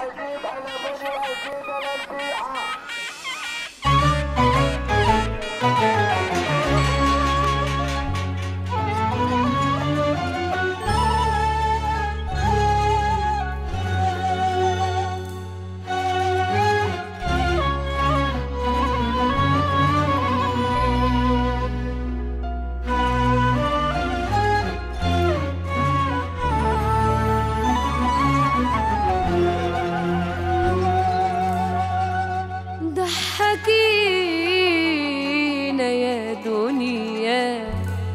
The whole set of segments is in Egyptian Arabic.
وهجيب قلمون وهجيب البيعة ضحكينا يا دنيا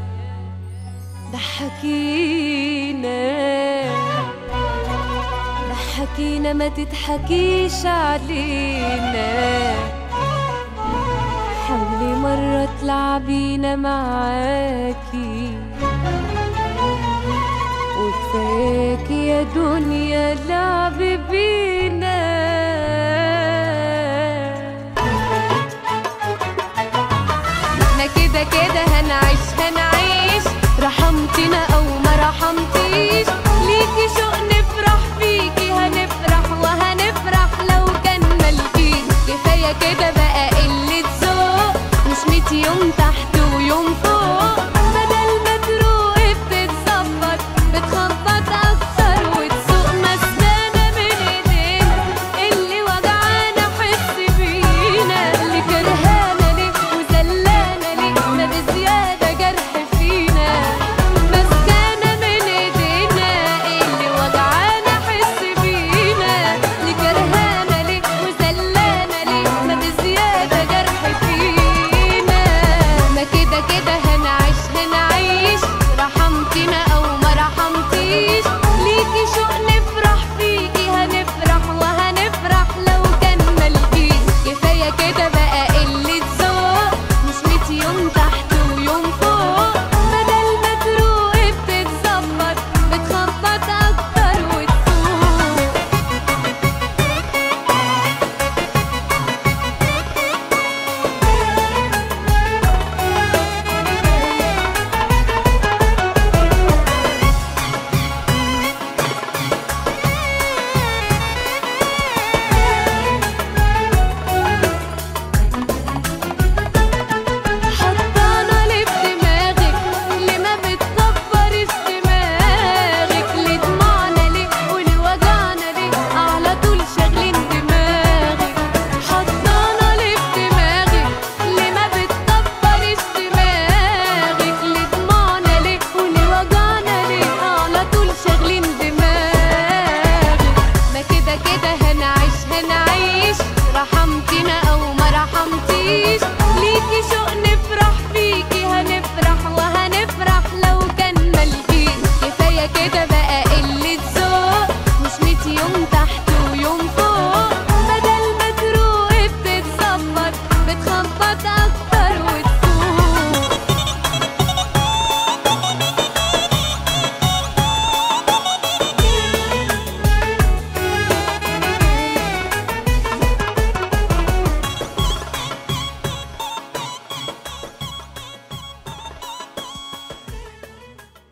ضحكينا ضحكينا ما تضحكيش علينا حاولي مرة تلعبينا معاكي وكفاكي يا دنيا لعب بينا احنا كده كده هنعيش هنعيش رحمتنا او ما رحمتيش ليكي شوق نفرح فيكي هنفرح وهنفرح لو كان ملكيش كفايه كده بقى قله ذوق مش ميت يوم تحت ويوم فوق بدل ما تروقي بتتظبط بتخبط اكتر وتسوق مسكانه من ايدينا اللي وجعانا حس بينا اللي كرهانا ليه وزلانا ليه ما بزياده جرح فينا مسكانه من ايدينا اللي وجعانا حس بينا اللي كرهانا ليه وزلانا ليه ما بزياده جرح فينا ما كده كده هنعيش هنعيش رحمتنا او ما رحمتيش ليكي شوق نفرح فيكي هنفرح وهنفرح لو كان ملكيش كفايه كده بقى قله ذوق مش ميت يوم تحت ويوم فوق بدل ما تروقي بتتظبط بتخبط اكتر وتسوق حطانا ليه في دماغك اللي ما بتكبرش دماغك ليه دموعنا ليه وليه وجعنا ليه على طول شاغلين دماغك حطانا ليه في دماغك اللي ما بتكبرش دماغك ليه دموعنا ليه وليه وجعنا ليه على طول شاغلين دماغك ما كده كده هنعيش هنعيش رحمتنا او ما رحمتيش ليكي شوق نفرح فيكي هنفرح وهنفرح لو كان ملكيش كفايه كده بقى قله ذوق مش ميت يوم تحت ويوم فوق بدل ما تروقي بتتظبط بتخبط اكتر وتسوق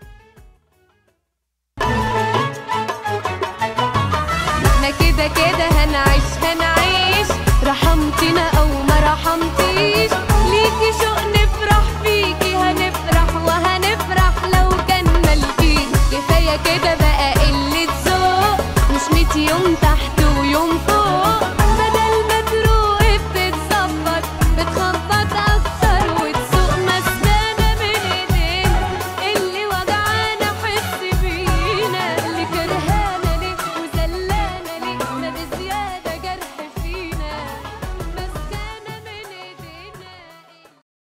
احنا كده كده